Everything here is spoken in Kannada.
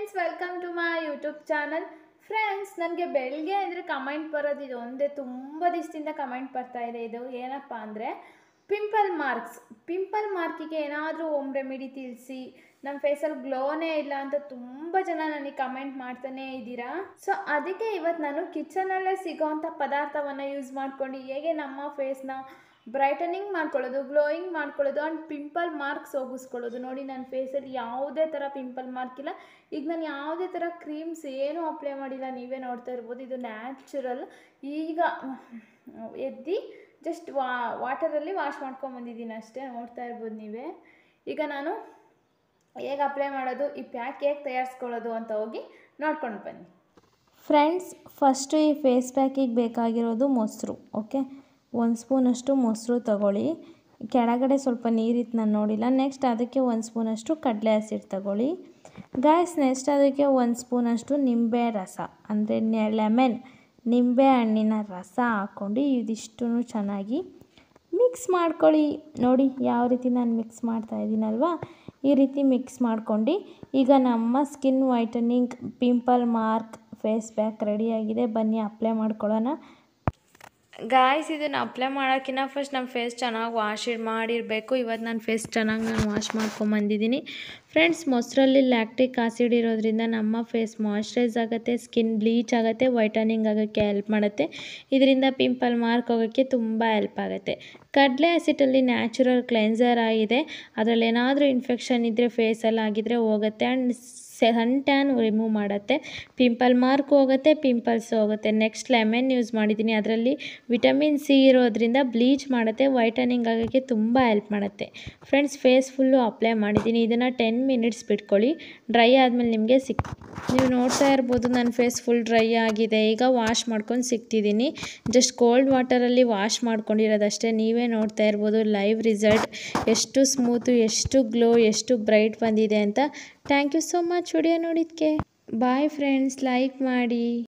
friends welcome to my YouTube channel friends ನನಗೆ ಬೆಳಗ್ಗೆ ಅಂದರೆ ಕಮೆಂಟ್ ಬರೋದು ಇದು ಒಂದೇ ತುಂಬ ದಿವಸದಿಂದ ಕಮೆಂಟ್ ಬರ್ತಾ ಇದೆ ಇದು ಏನಪ್ಪ ಅಂದರೆ ಪಿಂಪಲ್ ಮಾರ್ಕ್ಸ್ ಪಿಂಪಲ್ ಮಾರ್ಕಿಗೆ ಏನಾದರೂ ಹೋಮ್ ರೆಮಿಡಿ ತಿಳಿಸಿ ನಮ್ಮ ಫೇಸಲ್ಲಿ ಗ್ಲೋನೇ ಇಲ್ಲ ಅಂತ ತುಂಬ ಜನ ನನಗೆ ಕಮೆಂಟ್ ಮಾಡ್ತಾನೇ ಇದ್ದೀರಾ ಸೊ ಅದಕ್ಕೆ ಇವತ್ತು ನಾನು ಕಿಚನಲ್ಲೇ ಸಿಗೋವಂಥ ಪದಾರ್ಥವನ್ನು ಯೂಸ್ ಮಾಡ್ಕೊಂಡು ಹೇಗೆ ನಮ್ಮ ಫೇಸ್ನ ಬ್ರೈಟನಿಂಗ್ ಮಾಡ್ಕೊಳ್ಳೋದು ಗ್ಲೋಯಿಂಗ್ ಮಾಡ್ಕೊಳ್ಳೋದು ಆ್ಯಂಡ್ ಪಿಂಪಲ್ ಮಾರ್ಕ್ಸ್ ಹೋಗಿಸ್ಕೊಳ್ಳೋದು ನೋಡಿ ನನ್ನ ಫೇಸಲ್ಲಿ ಯಾವುದೇ ಥರ ಪಿಂಪಲ್ ಮಾರ್ಕ್ ಇಲ್ಲ ಈಗ ನಾನು ಯಾವುದೇ ಥರ ಕ್ರೀಮ್ಸ್ ಏನೂ ಅಪ್ಲೈ ಮಾಡಿಲ್ಲ ನೀವೇ ನೋಡ್ತಾ ಇರ್ಬೋದು ಇದು ನ್ಯಾಚುರಲ್ ಈಗ ಎದ್ದು ಜಸ್ಟ್ ವಾ ವಾಟರಲ್ಲಿ ವಾಶ್ ಮಾಡ್ಕೊಂಬಂದಿದ್ದೀನಿ ಅಷ್ಟೇ ನೋಡ್ತಾ ಇರ್ಬೋದು ನೀವೇ ಈಗ ನಾನು ಹೇಗೆ ಅಪ್ಲೈ ಮಾಡೋದು ಈ ಪ್ಯಾಕ್ ಹೇಗೆ ತಯಾರಿಸ್ಕೊಳ್ಳೋದು ಅಂತ ಹೋಗಿ ನೋಡ್ಕೊಂಡು ಬನ್ನಿ ಫ್ರೆಂಡ್ಸ್ ಫಸ್ಟು ಈ ಫೇಸ್ ಪ್ಯಾಕಿಗೆ ಬೇಕಾಗಿರೋದು ಮೊಸರು ಓಕೆ ಒಂದು ಸ್ಪೂನಷ್ಟು ಮೊಸರು ತಗೊಳ್ಳಿ ಕೆಳಗಡೆ ಸ್ವಲ್ಪ ನೀರಿತ್ತು ನಾನು ನೋಡಿಲ್ಲ ನೆಕ್ಸ್ಟ್ ಅದಕ್ಕೆ ಒಂದು ಸ್ಪೂನಷ್ಟು ಕಡಲೆ ಹಸಿಟ್ಟು ತಗೊಳ್ಳಿ ಗಾಯ್ಸ್ ನೆಕ್ಸ್ಟ್ ಅದಕ್ಕೆ ಒಂದು ಸ್ಪೂನಷ್ಟು ನಿಂಬೆ ರಸ ಅಂದರೆ ಲೆಮನ್ ನಿಂಬೆ ಹಣ್ಣಿನ ರಸ ಹಾಕ್ಕೊಂಡು ಇದಿಷ್ಟು ಚೆನ್ನಾಗಿ ಮಿಕ್ಸ್ ಮಾಡ್ಕೊಳ್ಳಿ ನೋಡಿ ಯಾವ ರೀತಿ ನಾನು ಮಿಕ್ಸ್ ಮಾಡ್ತಾ ಇದ್ದೀನಲ್ವಾ ಈ ರೀತಿ ಮಿಕ್ಸ್ ಮಾಡ್ಕೊಂಡು ಈಗ ನಮ್ಮ skin whitening pimple mark face pack ರೆಡಿಯಾಗಿದೆ ಬನ್ನಿ ಅಪ್ಲೈ ಮಾಡ್ಕೊಳ್ಳೋಣ ಗಾಯ್ಸ್ ಇದನ್ನು ಅಪ್ಲೈ ಮಾಡೋಕ್ಕಿಂತ ಫಸ್ಟ್ ನಮ್ಮ ಫೇಸ್ ಚೆನ್ನಾಗಿ ವಾಶ್ ಮಾಡಿರಬೇಕು ಇವತ್ತು ನನ್ನ ಫೇಸ್ ಚೆನ್ನಾಗಿ ನಾನು ವಾಶ್ ಮಾಡ್ಕೊಂಬಂದಿದ್ದೀನಿ ಫ್ರೆಂಡ್ಸ್ ಮೊಸರಲ್ಲಿ ಲ್ಯಾಕ್ಟಿಕ್ ಆಸಿಡ್ ಇರೋದ್ರಿಂದ ನಮ್ಮ ಫೇಸ್ ಮಾಯ್ಶ್ಚರೈಸ್ ಆಗುತ್ತೆ ಸ್ಕಿನ್ ಬ್ಲೀಚ್ ಆಗುತ್ತೆ ವೈಟನಿಂಗ್ ಆಗೋಕ್ಕೆ ಹೆಲ್ಪ್ ಮಾಡುತ್ತೆ ಇದರಿಂದ ಪಿಂಪಲ್ ಮಾರ್ಕ್ ಹೋಗೋಕ್ಕೆ ತುಂಬ ಹೆಲ್ಪ್ ಆಗುತ್ತೆ ಕಡಲೆ ಹಸಿಟ್ಟಲ್ಲಿ ನ್ಯಾಚುರಲ್ ಕ್ಲೆನ್ಸರ್ ಆಗಿದೆ ಅದರಲ್ಲಿ ಏನಾದರೂ ಇನ್ಫೆಕ್ಷನ್ ಇದ್ದರೆ ಫೇಸಲ್ಲಿ ಆಗಿದ್ದರೆ ಹೋಗುತ್ತೆ ಆ್ಯಂಡ್ ಸನ್ ಟ್ಯಾನ್ ರಿಮೂವ್ ಮಾಡುತ್ತೆ ಪಿಂಪಲ್ ಮಾರ್ಕ್ ಹೋಗುತ್ತೆ ಪಿಂಪಲ್ಸ್ ಹೋಗುತ್ತೆ ನೆಕ್ಸ್ಟ್ ಲೆಮನ್ ಯೂಸ್ ಮಾಡಿದ್ದೀನಿ ಅದರಲ್ಲಿ ವಿಟಮಿನ್ ಸಿ ಇರೋದ್ರಿಂದ ಬ್ಲೀಚ್ ಮಾಡುತ್ತೆ ವೈಟನಿಂಗ್ ಆಗೋಕ್ಕೆ ತುಂಬ ಹೆಲ್ಪ್ ಮಾಡುತ್ತೆ ಫ್ರೆಂಡ್ಸ್ ಫೇಸ್ ಫುಲ್ಲು ಅಪ್ಲೈ ಮಾಡಿದ್ದೀನಿ ಇದನ್ನು ಟೆನ್ ಮಿನಿಟ್ಸ್ ಬಿಟ್ಕೊಳ್ಳಿ ಡ್ರೈ ಆದಮೇಲೆ ನಿಮಗೆ ಸಿಕ್ ನೀವು ನೋಡ್ತಾ ಇರ್ಬೋದು ನನ್ನ ಫೇಸ್ ಫುಲ್ ಡ್ರೈ ಆಗಿದೆ ಈಗ ವಾಶ್ ಮಾಡ್ಕೊಂಡು ಸಿಗ್ತಿದ್ದೀನಿ ಜಸ್ಟ್ ಕೋಲ್ಡ್ ವಾಟರಲ್ಲಿ ವಾಶ್ ಮಾಡ್ಕೊಂಡಿರೋದಷ್ಟೇ ನೀವೇ ನೋಡ್ತಾ ಇರ್ಬೋದು ಲೈವ್ ರಿಸಲ್ಟ್ ಎಷ್ಟು ಸ್ಮೂತು ಎಷ್ಟು ಗ್ಲೋ ಎಷ್ಟು ಬ್ರೈಟ್ ಬಂದಿದೆ ಅಂತ thank you so much video ನೋಡಿದ್ದಕ್ಕೆ ಬಾಯ್ ಫ್ರೆಂಡ್ಸ್ ಲೈಕ್ ಮಾಡಿ